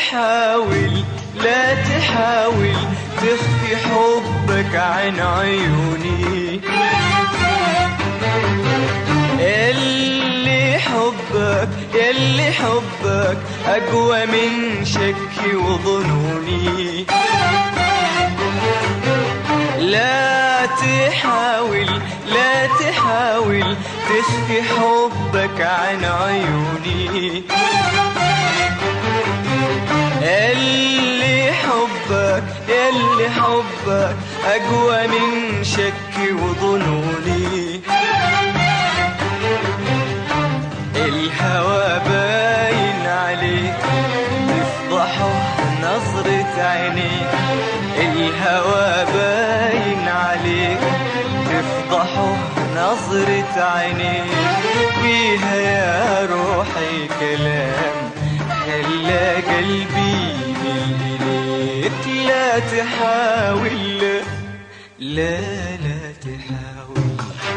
تحاول لا تحاول تخفي حبك عن عيوني اللي حبك يلي حبك أقوى من شكي وظنوني لا تحاول لا تحاول تخفي حبك عن عيوني اللي حبك اللي حبك أقوى من شكي وظنوني الهوى باين عليك تفضحه نظرة عينيك الهوى باين عليك تفضحه نظرة عينيك فيها يا روحي كلام خلى قلبي يميل إليك لا تحاول لا لا تحاول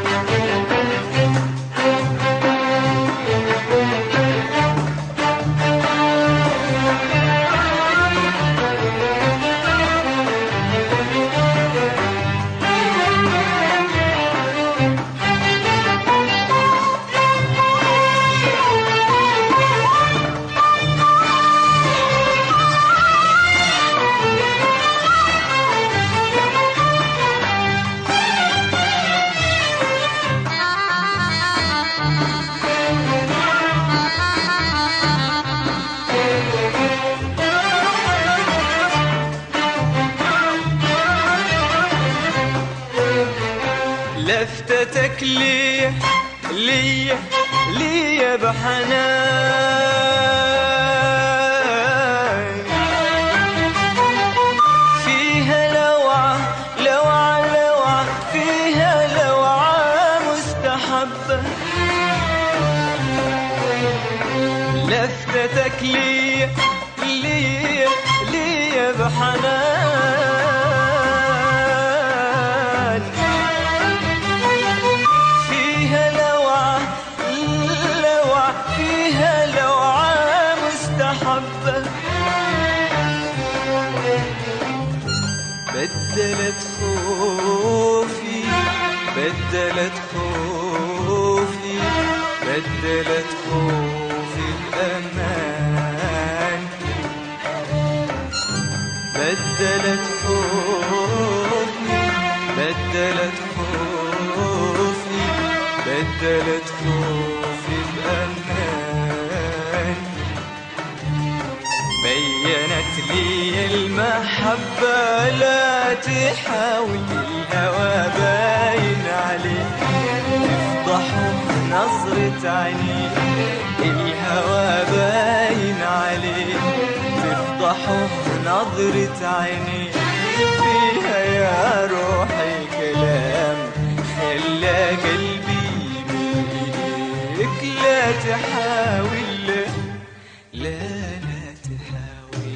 لفتتك لي لي لي بحنان فيها لوعة لوعة لوعة فيها لوعة مستحبة لفتتك لي لي لي بحنان فيها لوعة لوعة فيها لوعة مستحبة بدلت خوفي بدلت خوفي بدلت خوفي بأمان بدلت خوفي بدلت خوفي بدلت خوفي بأمان بينت لي المحبة لا تحاول الهوى باين عليك تفضحه نظرة عينيك الهوى باين عليك تفضحه نظرة عينيك فيها يا روحي كلام خلى قلبي من إيديك لا تحاول لا لا تحاول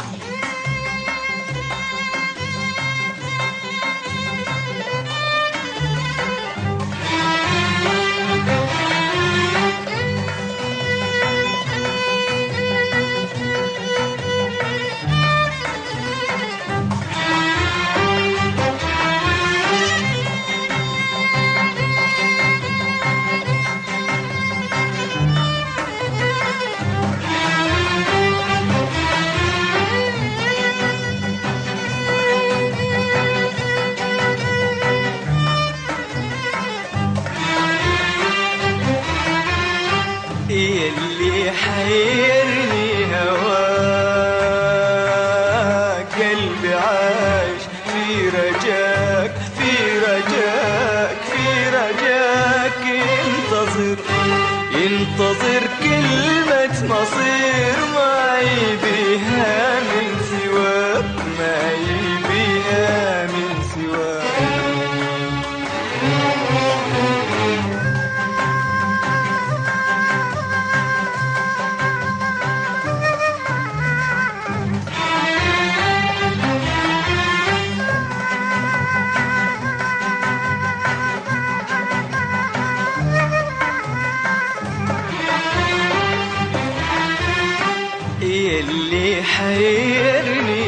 يلي حيرني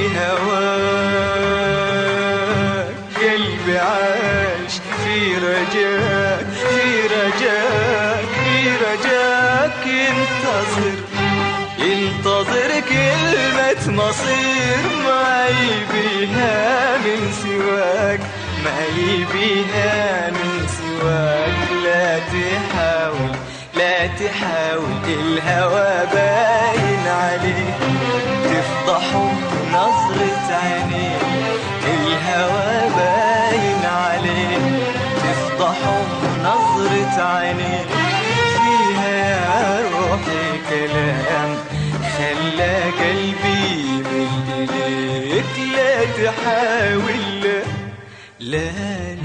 هواك قلبي عاش في رجاك في رجاك في رجاك ينتظر ينتظر كلمة مصير ما يبيها من سواك ما يبيها من سواك لا تحاول لا تحاول الهوى باين عليك تفضحه نظرة عينيك الهوى باين عليك تفضحه نظرة عينيك فيها يا روحي كلام خلى قلبي يميل إليك لا تحاول لا لا